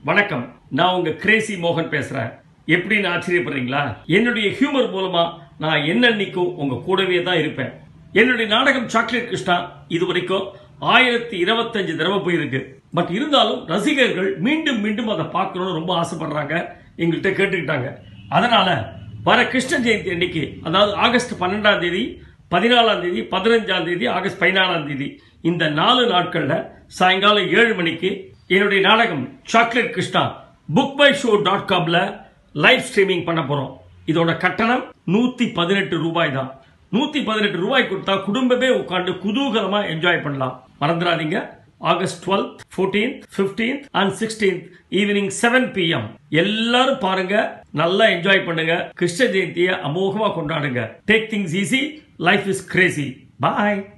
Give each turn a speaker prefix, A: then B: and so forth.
A: வணக்கம் நான் உங்க கிரேசி மோகன் பேசுறேன் எப்படின்னு ஆச்சரியப்படுறீங்களா என்னுடைய ஹியூமர் மூலமா நான் என்னன்னைக்கும் உங்க கூடவே தான் இருப்பேன் என்னுடைய நாடகம் சாக்லேட் கிருஷ்ணா இது வரைக்கும் ஆயிரத்தி இருபத்தஞ்சு தடவை போயிருக்கு பட் இருந்தாலும் ரசிகர்கள் மீண்டும் மீண்டும் அதை பார்க்கணும்னு ரொம்ப ஆசைப்படுறாங்க எங்கள்கிட்ட கேட்டுக்கிட்டாங்க அதனால வர கிருஷ்ண ஜெயந்தி அன்னைக்கு அதாவது ஆகஸ்ட் பன்னெண்டாம் தேதி பதினாலாம் தேதி பதினஞ்சாம் தேதி ஆகஸ்ட் பதினாலாம் தேதி இந்த நாலு நாட்கள்ல சாயங்காலம் ஏழு மணிக்கு என்னுடைய நாடகம் chocolate Krishna book by show dot காம்ல லைவ் ஸ்ட்ரீமிங் பண்ண போறோம் இதோட கட்டணம் நூத்தி பதினெட்டு ரூபாய் தான் நூத்தி பதினெட்டு ரூபாய் கொடுத்தா குடும்பமே உட்காந்து குதூகலமா என்ஜாய் பண்ணலாம் மறந்துடாதீங்க August twelve fourteenth fifteenth and sixteenth evening seven PM எல்லாரும் பாருங்க நல்லா என்ஜாய் பண்ணுங்க கிருஷ்ண ஜெயந்தியை அமோகமா கொண்டாடுங்க take things easy life is crazy bye